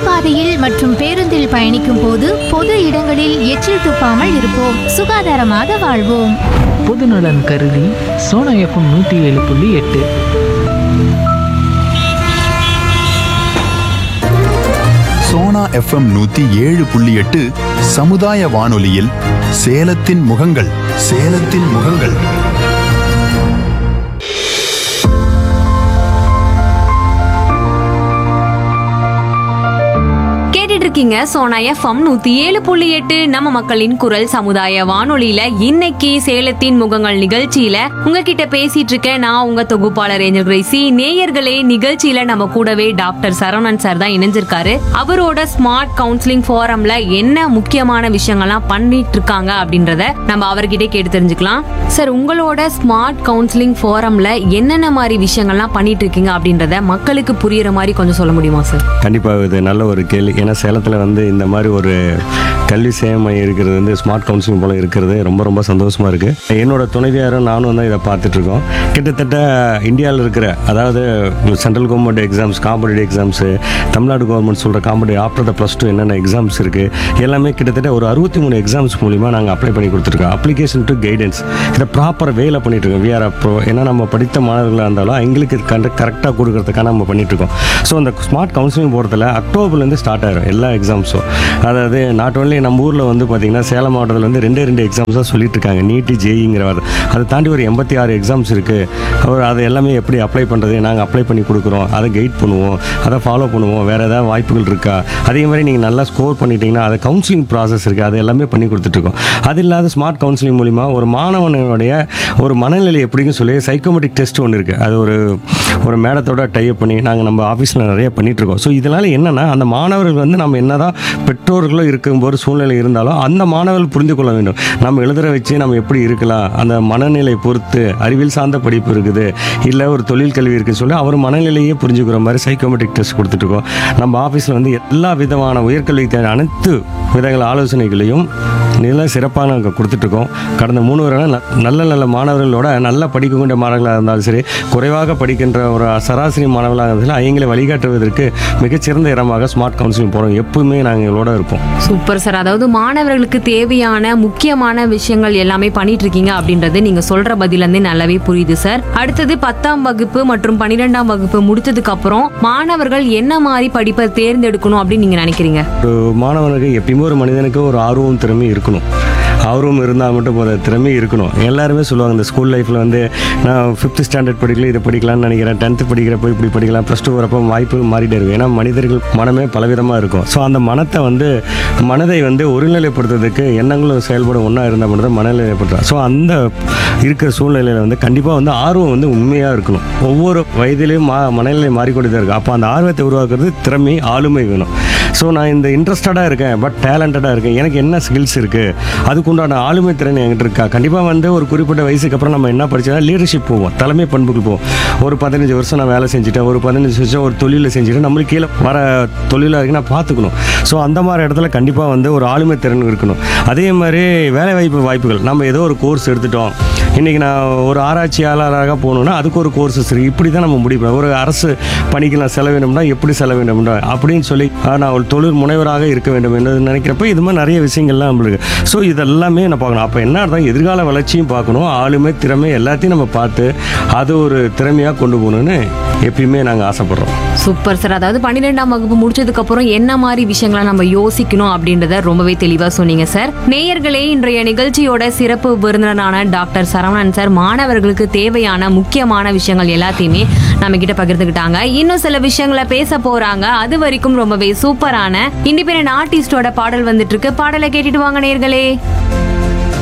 நடைபாதையில் மற்றும் பேருந்தில் பயணிக்கும் போது பொது இடங்களில் எச்சில் துப்பாமல் இருப்போம் சுகாதாரமாக வாழ்வோம் பொதுநலன் கருதி சோனா எஃப்எம் நூற்றி ஏழு புள்ளி எட்டு சோனா எஃப்எம் நூத்தி ஏழு புள்ளி எட்டு சமுதாய வானொலியில் சேலத்தின் முகங்கள் சேலத்தின் முகங்கள் கேட்டுட்டு இருக்கீங்க சோனா எஃப்எம் நூத்தி ஏழு புள்ளி எட்டு நம்ம மக்களின் குரல் சமுதாய வானொலியில இன்னைக்கு சேலத்தின் முகங்கள் நிகழ்ச்சியில உங்ககிட்ட பேசிட்டு இருக்கேன் நான் உங்க தொகுப்பாளர் ஏஞ்சல் கிரேசி நேயர்களே நிகழ்ச்சியில நம்ம கூடவே டாக்டர் சரவணன் சார் தான் இணைஞ்சிருக்காரு அவரோட ஸ்மார்ட் கவுன்சிலிங் ஃபோரம்ல என்ன முக்கியமான விஷயங்கள்லாம் பண்ணிட்டு இருக்காங்க அப்படின்றத நம்ம அவர்கிட்ட கேட்டு தெரிஞ்சுக்கலாம் சார் உங்களோட ஸ்மார்ட் கவுன்சிலிங் ஃபோரம்ல என்னென்ன மாதிரி விஷயங்கள்லாம் பண்ணிட்டு இருக்கீங்க அப்படின்றத மக்களுக்கு புரியுற மாதிரி கொஞ்சம் சொல்ல முடியுமா சார் கண்டிப்பாக இது நல்ல ஒரு கேள்வி ஏன்னா சேலத்தில் வந்து இந்த மாதிரி ஒரு கல்வி சேவை மையம் இருக்கிறது வந்து ஸ்மார்ட் கவுன்சிலிங் போல இருக்கிறது ரொம்ப ரொம்ப சந்தோஷமாக இருக்குது என்னோட துணைவியாரும் நானும் தான் இதை பார்த்துட்ருக்கோம் கிட்டத்தட்ட இந்தியாவில் இருக்கிற அதாவது central government exams competitive exams Tamil Nadu government சொல்கிற காம்படி ஆஃப்டர் த ப்ளஸ் டூ என்னென்ன எக்ஸாம்ஸ் இருக்குது எல்லாமே கிட்டத்தட்ட ஒரு அறுபத்தி மூணு எக்ஸாம்ஸ் மூலிமா நாங்கள் அப்ளை பண்ணி கொடுத்துருக்கோம் அப்ளிகேஷன் டு கைடன்ஸ் இதை ப்ராப்பர் வேல பண்ணிட்டு இருக்கோம் விஆர் ப்ரோ ஏன்னா நம்ம படித்த மாணவர்களாக இருந்தாலும் எங்களுக்கு கண்டு கரெக்டாக கொடுக்கறதுக்காக நம்ம பண்ணிட்டு இருக்கோம் ஸோ அந்த ஸ்மார்ட் கவுன்சிலிங் போகிறதுல அக்டோபர்லேருந்து ஸ்டார்ட் ஆயிரும் எல்லா எக்ஸாம்ஸும் அதாவது நாட் ஒன்லி நம்ம ஊரில் வந்து பார்த்தீங்கன்னா சேலம் மாவட்டத்தில் வந்து ரெண்டே ரெண்டு எக்ஸாம்ஸ் தான் சொல்லிட்டு இருக்காங்க நீட்டு ஜேஇங்கிற வார்த்தை அதை தாண்டி ஒரு எண்பத்தி ஆறு எக்ஸாம்ஸ் இருக்குது அவர் அதை எல்லாமே எப்படி அப்ளை பண்ணுறது நாங்கள் அப்ளை பண்ணி கொடுக்குறோம் அதை கைட் பண்ணுவோம் அதை ஃபாலோ பண்ணுவோம் வேறு ஏதாவது வாய்ப்புகள் இருக்கா அதே மாதிரி நீங்கள் நல்லா ஸ்கோர் பண்ணிட்டீங்கன்னா அது கவுன்சிலிங் ப்ராசஸ் இருக்குது அது எல்லாமே பண்ணி கொடுத்துட்ருக்கோம் அது இல்லாத ஸ்மார்ட் கவுன்சிலிங் மூலிமா ஒரு மாணவனுடைய ஒரு மனநிலை எப்படின்னு சொல்லி சைக்கோமெட்ரிக் டெஸ்ட் ஒன்று இருக்குது அது ஒரு ஒரு மேடத்தோட டைப் பண்ணி நாங்கள் நம்ம ஆஃபீஸில் நிறைய பண்ணிட்டு இருக்கோம் ஸோ இதனால் என்னென்னா அந்த மாணவர்கள் வந்து நம்ம என்னதான் பெற்றோர்களும் இருக்கும்போது சூழ்நிலை இருந்தாலும் அந்த மாணவர்கள் புரிந்து கொள்ள வேண்டும் நம்ம எழுதுற வச்சு நம்ம எப்படி இருக்கலாம் அந்த மனநிலை பொறுத்து அறிவியல் சார்ந்த படிப்பு இருக்குது இல்லை ஒரு தொழில் கல்வி இருக்குன்னு சொல்லி அவர் மனநிலையே புரிஞ்சுக்கிற மாதிரி சைக்கோமெட்ரிக் டெஸ்ட் கொடுத்துட்ருக்கோம் நம்ம ஆஃபீஸில் வந்து எல்லா விதமான உயர்கல்வி தேவை அனைத்து விதங்கள் ஆலோசனைகளையும் நில சிறப்பாக நாங்கள் கொடுத்துட்ருக்கோம் கடந்த மூணு வருடம் ந- நல்ல நல்ல மாணவர்களோட நல்லா படிக்கக்கூடிய மாணவர்களாக இருந்தாலும் சரி குறைவாக படிக்கின்ற ஒரு சராசரி மாணவர்களாக இருந்தாலும் அவங்களை வழிகாட்டுவதற்கு மிகச்சிறந்த இடமாக ஸ்மார்ட் கவுன்சிலிங் போகிறோம் எப்பவுமே நாங்கள் எங்களோட இருப்போம் சூப்பர் சார் அதாவது மாணவர்களுக்கு தேவையான முக்கியமான விஷயங்கள் எல்லாமே பண்ணிட்டு இருக்கீங்க அப்படின்றது நீங்க சொல்ற பதில இருந்தே நல்லாவே புரியுது சார் அடுத்தது பத்தாம் வகுப்பு மற்றும் பன்னிரெண்டாம் வகுப்பு முடிச்சதுக்கு அப்புறம் மாணவர்கள் என்ன மாதிரி படிப்பை தேர்ந்தெடுக்கணும் அப்படின்னு நீங்க நினைக்கிறீங்க ஒரு மாணவனுக்கு எப்பயுமே ஒரு மனிதனுக்கு ஒரு ஆர்வம் திறமை இருக்கணும் ஆர்வம் இருந்தால் மட்டும் போத திறமை இருக்கணும் எல்லாருமே சொல்லுவாங்க இந்த ஸ்கூல் லைஃப்பில் வந்து நான் ஃபிஃப்த் ஸ்டாண்டர்ட் படிக்கல இதை படிக்கலாம்னு நினைக்கிறேன் டென்த்து படிக்கிறப்போ இப்படி படிக்கலாம் ப்ளஸ் டூ வரப்போ வாய்ப்புகள் மாறிட்டே இருக்கும் ஏன்னா மனிதர்கள் மனமே பலவிதமாக இருக்கும் ஸோ அந்த மனத்தை வந்து மனதை வந்து ஒருநிலைப்படுத்துறதுக்கு எண்ணங்களும் செயல்படும் ஒன்றா இருந்தால் மட்டும் தான் மனநிலைப்படுத்தும் ஸோ அந்த இருக்கிற சூழ்நிலையில் வந்து கண்டிப்பாக வந்து ஆர்வம் வந்து உண்மையாக இருக்கணும் ஒவ்வொரு வயதிலையும் மா மனநிலை மாறிக்கொண்டே தான் இருக்கும் அப்போ அந்த ஆர்வத்தை உருவாக்குறது திறமை ஆளுமை வேணும் ஸோ நான் இந்த இன்ட்ரெஸ்டடாக இருக்கேன் பட் டேலண்டடாக இருக்கேன் எனக்கு என்ன ஸ்கில்ஸ் இருக்குது அதுக்குண்டான ஆளுமை திறன் என்கிட்ட இருக்கா கண்டிப்பாக வந்து ஒரு குறிப்பிட்ட வயசுக்கு அப்புறம் நம்ம என்ன படிச்சா லீடர்ஷிப் போவோம் தலைமை பண்புகள் போவோம் ஒரு பதினஞ்சு வருஷம் நான் வேலை செஞ்சுட்டேன் ஒரு பதினஞ்சு வருஷம் ஒரு தொழிலில் செஞ்சுட்டு நம்மளுக்கு கீழே வர தொழிலாக இருக்கு நான் பார்த்துக்கணும் ஸோ அந்த மாதிரி இடத்துல கண்டிப்பாக வந்து ஒரு ஆளுமை திறன் இருக்கணும் அதே மாதிரி வேலை வாய்ப்பு வாய்ப்புகள் நம்ம ஏதோ ஒரு கோர்ஸ் எடுத்துட்டோம் இன்றைக்கி நான் ஒரு ஆராய்ச்சியாளராக போகணுன்னா அதுக்கு ஒரு கோர்சஸ் இருக்குது இப்படி தான் நம்ம முடிவு பண்ணணும். ஒரு அரசு பணிக்கு நான் செல்ல வேண்டும்னா எப்படி செல்ல வேண்டும்னா அப்படின்னு சொல்லி ஆ, நான் ஒரு தொழில் முனைவராக இருக்க வேண்டும் என்று நினைக்கிறப்ப இது மாதிரி நிறைய விஷயங்கள்லாம் நம்மளுக்கு ஸோ இதெல்லாமே நான் பார்க்கணும் அப்போ என்ன அர்த்தம் எதிர்கால வளர்ச்சியும் பார்க்கணும் ஆளுமை திறமை எல்லாத்தையும் நம்ம பார்த்து அது ஒரு திறமையாக கொண்டு போகணுன்னு எப்பயுமே நாங்கள் ஆசைப்படுறோம் சூப்பர் சார் அதாவது பன்னிரெண்டாம் வகுப்பு முடிச்சதுக்கு அப்புறம் என்ன மாதிரி விஷயங்களை நம்ம யோசிக்கணும் அப்படின்றத ரொம்பவே தெளிவா சொன்னீங்க சார் நேயர்களே இன்றைய நிகழ்ச்சியோட சிறப்பு விருந்தினரான டாக்டர் சரவணன் சார் மாணவர்களுக்கு தேவையான முக்கியமான விஷயங்கள் எல்லாத்தையுமே நம்ம கிட்ட பகிர்ந்துக்கிட்டாங்க இன்னும் சில விஷயங்களை பேச போறாங்க அது வரைக்கும் ரொம்பவே சூப்பரான இண்டிபெண்டன்ட் ஆர்டிஸ்டோட பாடல் வந்துட்டு இருக்கு பாடலை கேட்டுட்டு வாங்க நேயர்களே